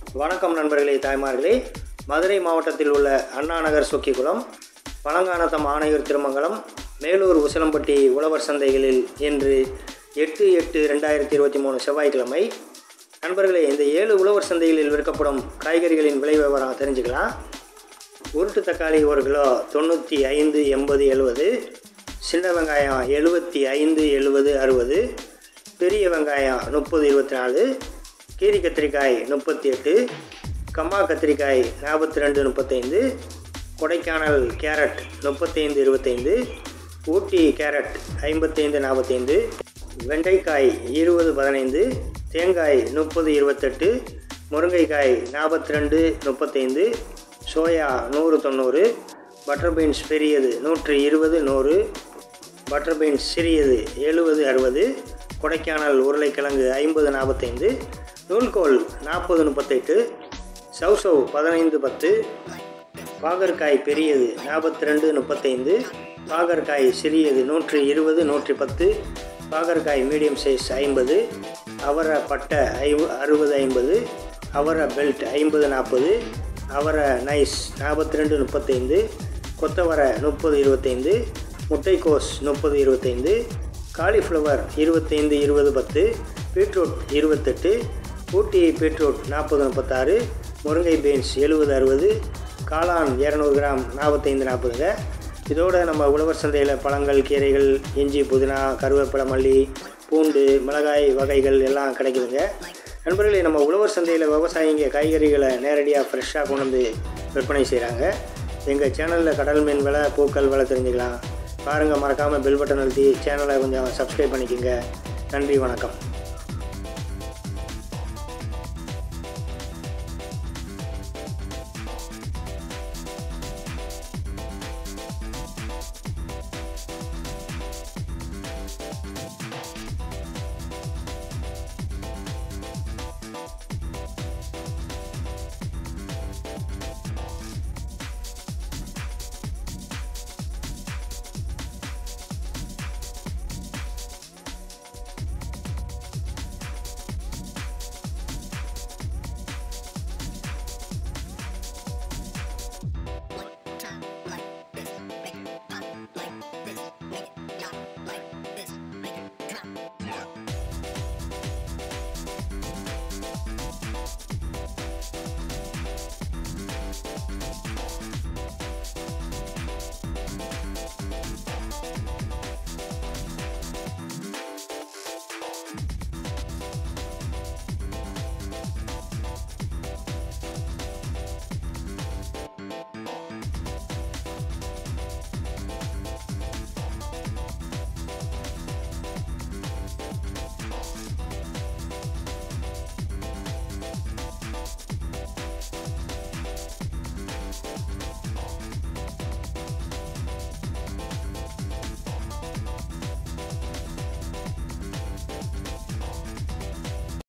வணக்கம் நண்பர்களே தாய்மார்களே மதுரை மாவட்டத்தில் உள்ள அண்ணா நகர் சொக்கிக்குளம் பழங்கானத்தம் ஆணையூர் திருமங்கலம் மேலூர் உசிலம்பட்டி உழவர் சந்தைகளில் இன்று எட்டு எட்டு ரெண்டாயிரத்தி இருபத்தி மூணு செவ்வாய்க்கிழமை நண்பர்களே இந்த ஏழு உழவர் சந்தைகளில் விற்கப்படும் காய்கறிகளின் விலை விவரம் தெரிஞ்சுக்கலாம் உருட்டு தக்காளி ஒரு கிலோ தொண்ணூற்றி ஐந்து எண்பது எழுபது சின்ன வெங்காயம் எழுபத்தி ஐந்து எழுபது அறுபது பெரிய வெங்காயம் முப்பது இருபத்தி நாலு கீரி கத்திரிக்காய் முப்பத்தி எட்டு கம்மா கத்திரிக்காய் நாற்பத்தி ரெண்டு முப்பத்தைந்து கொடைக்கானல் கேரட் முப்பத்தைந்து இருபத்தைந்து ஊட்டி கேரட் ஐம்பத்தைந்து நாற்பத்தைந்து வெண்டைக்காய் இருபது பதினைந்து தேங்காய் முப்பது இருபத்தெட்டு முருங்கைக்காய் நாற்பத்தி ரெண்டு முப்பத்தைந்து சோயா நூறு தொண்ணூறு பட்டர் பீன்ஸ் பெரியது நூற்றி இருபது நூறு பட்டர் பீன்ஸ் சிறியது எழுபது அறுபது கொடைக்கானல் உருளைக்கிழங்கு ஐம்பது நாற்பத்தைந்து நூல்கோல் நாற்பது முப்பத்தெட்டு சவுசவ் பதினைந்து பத்து பாகற்காய் பெரியது நாற்பத்தி ரெண்டு முப்பத்தைந்து பாகற்காய் சிறியது நூற்றி இருபது நூற்றி பத்து பாகற்காய் மீடியம் சைஸ் ஐம்பது அவரை பட்டை ஐ அறுபது ஐம்பது அவரை பெல்ட் ஐம்பது நாற்பது அவரை நைஸ் நாற்பத்தி ரெண்டு முப்பத்தைந்து கொத்தவரை முப்பது இருபத்தைந்து முட்டைக்கோஸ் முப்பது இருபத்தைந்து காலிஃப்ளவர் இருபத்தைந்து இருபது பத்து பீட்ரூட் இருபத்தெட்டு ஊட்டி பீட்ரூட் நாற்பது முப்பத்தாறு முருங்கை பீன்ஸ் எழுபது அறுபது காளான் இரநூறு கிராம் நாற்பத்தைந்து நாற்பதுங்க இதோட நம்ம உழவர் சந்தையில் பழங்கள் கீரைகள் இஞ்சி புதினா கருவேப்பிலை மல்லி பூண்டு மிளகாய் வகைகள் எல்லாம் கிடைக்குதுங்க நண்பர்களே நம்ம உழவர் சந்தையில் விவசாயிங்க காய்கறிகளை நேரடியாக ஃப்ரெஷ்ஷாக கொண்டு வந்து விற்பனை செய்கிறாங்க எங்கள் சேனலில் கடல் மீன் விலை பூக்கள் விலை தெரிஞ்சுக்கலாம் பாருங்கள் மறக்காமல் பெல் பட்டன் அழுத்தி சேனலை கொஞ்சம் சப்ஸ்கிரைப் பண்ணிக்கோங்க நன்றி வணக்கம்